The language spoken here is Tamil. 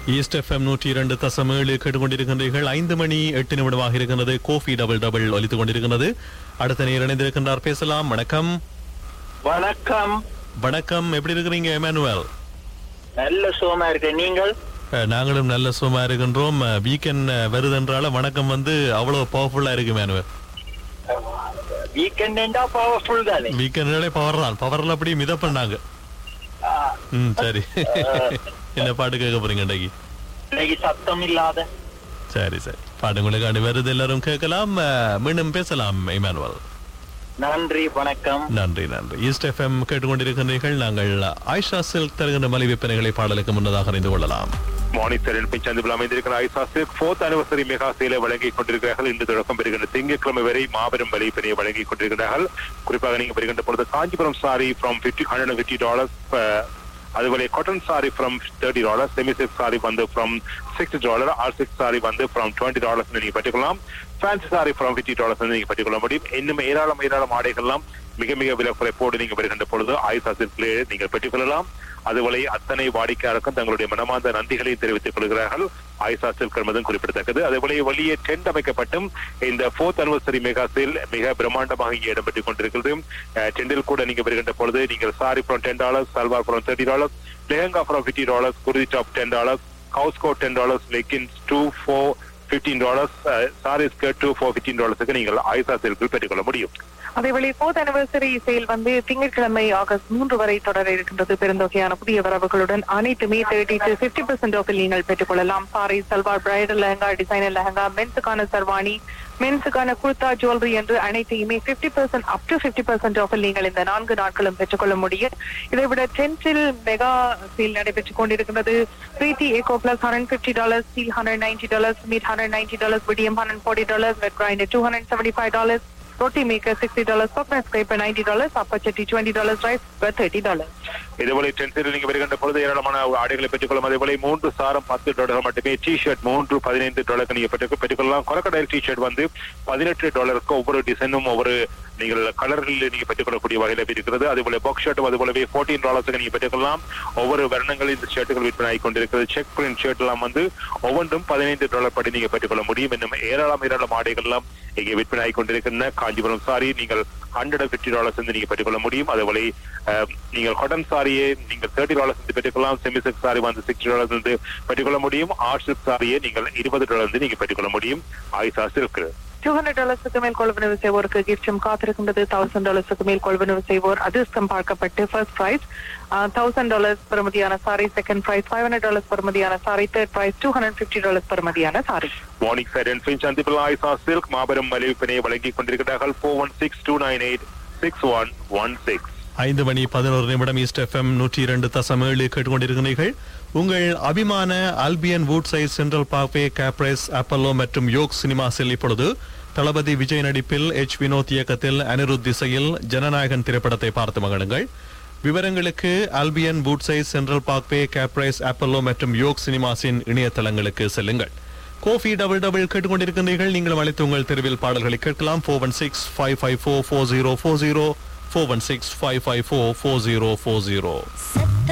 ஈஸ்ட் எஃப்எம் நூற்றி இரண்டு தசம் ஏழு கேட்டுக்கொண்டிருக்கின்றீர்கள் ஐந்து மணி எட்டு நிமிடமாக இருக்கின்றது கோஃபி டபுள் டபுள் ஒலித்துக் கொண்டிருக்கின்றது அடுத்த நேர் இணைந்திருக்கின்றார் பேசலாம் வணக்கம் வணக்கம் வணக்கம் எப்படி இருக்கிறீங்க எமானுவேல் நல்ல சுகமா இருக்கு நீங்கள் அஹ், நாங்களும் நல்ல சுகமா இருக்கின்றோம் வீக்கெண்ட் வருதுன்றால வணக்கம் வந்து அவ்வளவு பவர்ஃபுல்லா இருக்கு மேனுவல் வீக்கெண்டா பவர்ஃபுல் தானே வீக்கெண்ட்னாலே பவர் தான் பவர்ல அப்படி மிதப்பண்ணாங்க ஆ, ம் சரி என்ன பாட்டு கேட்க போறீங்க இன்றைக்கு இன்னைக்கு சத்தம் இல்லாத சரி சரி பாடுங்களுக்காண்டி வருது எல்லாரும் கேட்கலாம் அஹ், மீண்டும் பேசலாம் இமானுவல் நன்றி வணக்கம் நன்றி நன்றி ஈஸ்ட் எஃப்எம் கேட்டுக்கொண்டிருக்கிறீர்கள் நாங்கள் ஆயிஷா சில்க் தருகின்ற மலை விற்பனைகளை பாடலுக்கு முன்னதாக அறிந்து கொள்ளலாம் மானிட்டரில் பிச்சந்தில் அமைந்திருக்கிற ஐசாசிக் ஃபோர்த் அனிவர்சரி மெகா சேலை வழங்கிக் கொண்டிருக்கிறார்கள் இன்று தொடக்கம் பெறுகின்ற திங்கட்கிழமை வரை மாபெரும் வலைப்பினையை வழங்கிக் கொண்டிருக்கிறார்கள் குறிப்பாக நீங்க பெறுகின்ற பொழுது Kanchipuram sari from fifty hundred fifty dollars அதுபோல cotton sari from thirty dollars semi silk sari வந்து from sixty dollar or six sari வந்து ஃப்ரம் டுவெண்ட்டி டாலர்ஸ் நீங்க பெற்றுக்கலாம் fancy sari from fifty dollars நீங்க பெற்றுக்கொள்ள முடியும் இன்னும் ஏராளம் ஏராளம் ஆடைகள்லாம் மிக மிக விலை குறைப்போடு நீங்க வருகின்ற பொழுது ஆயுசா சில்கிலே நீங்கள் பெற்றுக்கொள்ளலாம் அதுபோல அத்தனை வாடிக்கையாளருக்கும் தங்களுடைய மனமார்ந்த நன்றிகளை தெரிவித்துக் கொள்கிறார்கள் ஆயிசா சில்க் என்பதும் குறிப்பிடத்தக்கது அதேபோல வெளியே டென்ட் அமைக்கப்பட்டும் இந்த போர்த் அனிவர்சரி மெகா சேல் மிக பிரம்மாண்டமாக இங்கே இடம்பெற்றுக் கொண்டிருக்கிறது அஹ், டெண்டில் கூட நீங்க வருகின்ற பொழுது நீங்கள் sari from ten dollars salwar from thirty dollars lehenga from fifty dollars kurti top ten dollars house coat ten dollars leggings two for fifteen dollars sari skirt two for fifteen டாலர்ஸுக்கு நீங்கள் ஆயிசா சில்கில் பெற்றுக்கொள்ள முடியும் அதேவேளை போர்த் அனிவர்சரி சேல் வந்து திங்கட்கிழமை ஆகஸ்ட் மூன்று வரை தொடர இருக்கின்றது பெருந்தொகையான புதிய வரவுகளுடன் அனைத்துமே தேர்ட்டி டு பிப்டி பெர்சென்ட் ஆஃபில் நீங்கள் பெற்றுக்கொள்ளலாம் சாரி சல்வார் பிரைடல் லெஹங்கா டிசைனர் லெஹங்கா மென்ஸுக்கான சர்வாணி மென்ஸுக்கான குர்தா ஜுவல்லரி என்று அனைத்தையுமே fifty percent up to fifty percent ஆஃபில் நீங்கள் இந்த நான்கு நாட்களும் பெற்றுக்கொள்ள முடியும் இதை விட டென்த்தில் மெகா சேல் நடைபெற்றுக் கொண்டிருக்கின்றது Preethi eco plus hundred fifty dollars steel hundred ninety dollars meat hundred ninety dollars விடியம் hundred forty dollars wet grinder two hundred seventy five dollars roti maker sixty dollars, coconut scraper ninety dollars, upper chetty twenty dollars, rice cooker thirty dollars. இதேபோல டென்சில் நீங்க வருகின்ற பொழுது ஏராளமான ஆடைகளை பெற்றுக்கொள்ளும் அதேபோல மூன்று சாரம் பத்து டாலர் மட்டுமே டி ஷர்ட் மூன்று பதினைந்து டாலருக்கு நீங்க பெற்று பெற்றுக்கொள்ளலாம் கொரக்கடையில் டி ஷர்ட் வந்து பதினெட்டு டாலருக்கு ஒவ்வொரு டிசைனும் ஒவ்வொரு நீங்கள் கலரில் நீங்க பெற்றுக்கொள்ளக்கூடிய வகையில இருக்கிறது அதேபோல பாக்ஸ் ஷர்ட்டும் அதுபோலவே ஃபோர்டீன் டாலர்ஸுக்கு நீங்க பெற்றுக்கொள்ளலாம் ஒவ்வொரு வர்ணங்களில் இந்த ஷர்ட்டுகள் விற்பனை ஆகி கொண்டிருக்கிறது செக் பிரிண்ட் ஷர்ட் எல்லாம் வந்து ஒவ்வொன்றும் பதினைந்து டாலர் படி நீங்க பெற்றுக்கொள்ள முடியும் இன்னும் ஏராளம் ஏராளம் ஆடைகள் எல்லாம் இங்கே விற்பனை ஆகி கொண்டிருக்கின்றன காஞ்சிபுரம் சாரி நீங்கள் ஹண்ட்ரட் அண்ட் ஃபிஃப்டி டாலர்ஸ் வந்து நீங்க பெற்றுக்கொள்ள முடியும் அதேபோல அஹ், நீங்கள் காட்டன் சாரியை நீங்கள் தேர்ட்டி டாலர்ஸ் வந்து பெற்றுக்கொள்ளலாம் செமி சில்க் சாரி வந்து சிக்ஸ்டி டாலர்ஸ் வந்து பெற்றுக்கொள்ள முடியும் ஆர்ட் சில்க் சாரியை நீங்கள் இருபது டாலர் வந்து நீங்க பெற்றுக்கொள்ள முடியும் ஆயிசா சில்க் டூ ஹண்ட்ரட் டாலர்ஸுக்கு மேல் கொள்வனவு செய்வோருக்கு கிஃப்டும் காத்திருக்கின்றது தௌசண்ட் டாலர்ஸுக்கு மேல் கொள்வனவு செய்வோர் அதிர்ஷ்டம் பார்க்கப்பட்டு ஃபர்ஸ்ட் பிரைஸ் தௌசண்ட் டாலர்ஸ் பெறுமதியான sari second prize five hundred dollars பெறுமதியான sari third prize two hundred fifty dollars பெறுமதியான sari Morningside and Finch சந்திப்பில் ஆயிசா சில்க் மாபெரும் மலிவிப்பினை வழங்கிக் கொண்டிருக்கிறார்கள் four one six two nine eight six one one six ஐந்து மணி பதினோரு நிமிடம் ஈஸ்ட் எஃப்எம் நூற்றி இரண்டு தசம் ஏழு கேட்டுக்கொண்டிருக்கிறீர்கள் உங்கள் அபிமான Albion Woodside Central Parkway கேப்ரேஸ் அப்பல்லோ மற்றும் யோக் சினிமாஸில் இப்பொழுது தளபதி விஜய் நடிப்பில் எச் வினோத் இயக்கத்தில் அனிருத் திசையில் ஜனநாயகன் திரைப்படத்தை பார்த்து மகிழுங்கள் விவரங்களுக்கு Albion Woodside Central Parkway கேப்ரேஸ் அப்பல்லோ மற்றும் யோக் சினிமாஸின் இணையதளங்களுக்கு செல்லுங்கள் கோஃபி டபுள் டபுள் கேட்டுக்கொண்டிருக்கிறீர்கள் நீங்கள் அழைத்து உங்கள் தெருவில் பாடல்களை கேட்கலாம் four one six five five four four zero four zero four one six five five four four zero four zero